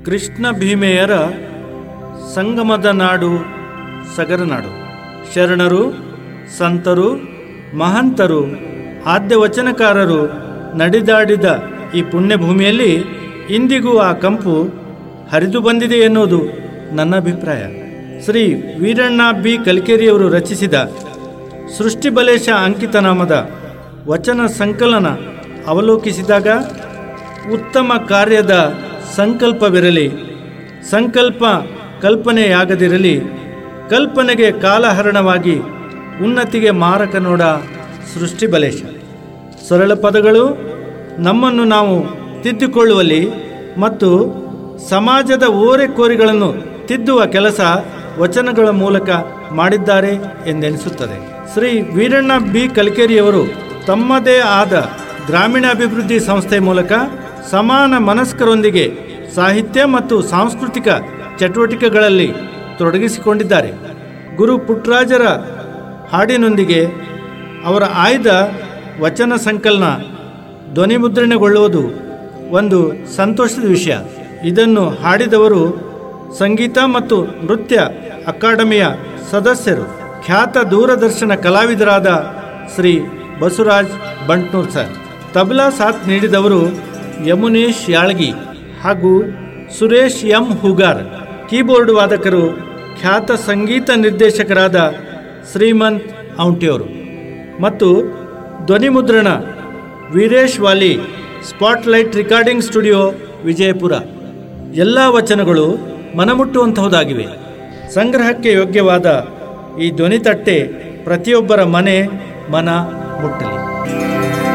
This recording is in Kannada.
ಕೃಷ್ಣ ಭೀಮೆಯರ ಸಂಗಮದ ನಾಡು ಸಗರನಾಡು ಶರಣರು ಸಂತರು ಮಹಂತರು ಆದ್ಯ ವಚನಕಾರರು ನಡೆದಾಡಿದ ಈ ಪುಣ್ಯಭೂಮಿಯಲ್ಲಿ ಇಂದಿಗೂ ಆ ಕಂಪು ಹರಿದು ಬಂದಿದೆ ಎನ್ನುವುದು ನನ್ನ ಅಭಿಪ್ರಾಯ ಶ್ರೀ ವೀರಣ್ಣ ಬಿ ಕಲ್ಕೇರಿಯವರು ರಚಿಸಿದ ಸೃಷ್ಟಿಬಲೇಶ ಅಂಕಿತನಾಮದ ವಚನ ಸಂಕಲನ ಅವಲೋಕಿಸಿದಾಗ ಉತ್ತಮ ಕಾರ್ಯದ ಸಂಕಲ್ಪವಿರಲಿ ಸಂಕಲ್ಪ ಕಲ್ಪನೆಯಾಗದಿರಲಿ ಕಲ್ಪನೆಗೆ ಕಾಲಹರಣವಾಗಿ ಉನ್ನತಿಗೆ ಮಾರಕ ನೋಡ ಸೃಷ್ಟಿಬಲೇಶ ಸರಳ ಪದಗಳು ನಮ್ಮನ್ನು ನಾವು ತಿದ್ದಿಕೊಳ್ಳುವಲ್ಲಿ ಮತ್ತು ಸಮಾಜದ ಓರೆಕೋರಿಗಳನ್ನು ತಿದ್ದುವ ಕೆಲಸ ವಚನಗಳ ಮೂಲಕ ಮಾಡಿದ್ದಾರೆ ಎಂದೆನಿಸುತ್ತದೆ ಶ್ರೀ ವೀರಣ್ಣ ಬಿ ಕಲ್ಕೇರಿಯವರು ತಮ್ಮದೇ ಆದ ಗ್ರಾಮೀಣಾಭಿವೃದ್ಧಿ ಸಂಸ್ಥೆ ಮೂಲಕ ಸಮಾನ ಮನಸ್ಕರೊಂದಿಗೆ ಸಾಹಿತ್ಯ ಮತ್ತು ಸಾಂಸ್ಕೃತಿಕ ಚಟುವಟಿಕೆಗಳಲ್ಲಿ ತೊಡಗಿಸಿಕೊಂಡಿದ್ದಾರೆ ಗುರು ಪುಟ್ಟರಾಜರ ಹಾಡಿನೊಂದಿಗೆ ಅವರ ಆಯ್ದ ವಚನ ಸಂಕಲನ ಧ್ವನಿಮುದ್ರಣಗೊಳ್ಳುವುದು ಒಂದು ಸಂತೋಷದ ವಿಷಯ ಇದನ್ನು ಹಾಡಿದವರು ಸಂಗೀತ ಮತ್ತು ನೃತ್ಯ ಅಕಾಡೆಮಿಯ ಸದಸ್ಯರು ಖ್ಯಾತ ದೂರದರ್ಶನ ಕಲಾವಿದರಾದ ಶ್ರೀ ಬಸವರಾಜ್ ಬಂಟ್ನೂರ್ ಸರ್ ತಬಲಾ ಸಾಥ್ ನೀಡಿದವರು ಯಮುನೇಶ್ ಯಾಳ್ಗಿ ಹಾಗೂ ಸುರೇಶ್ ಎಂ ಹುಗಾರ್ ಕೀಬೋರ್ಡ್ ವಾದಕರು ಖ್ಯಾತ ಸಂಗೀತ ನಿರ್ದೇಶಕರಾದ ಶ್ರೀಮಂತ್ ಔಂಟಿಯವರು ಮತ್ತು ಧ್ವನಿಮುದ್ರಣ Veeresh Vali spotlight recording studio Vijayapura ಎಲ್ಲ ವಚನಗಳು ಮನಮುಟ್ಟುವಂತಹುದಾಗಿವೆ ಸಂಗ್ರಹಕ್ಕೆ ಯೋಗ್ಯವಾದ ಈ ಧ್ವನಿತಟ್ಟೆ ಪ್ರತಿಯೊಬ್ಬರ ಮನೆ ಮನ ಮುಟ್ಟಲಿ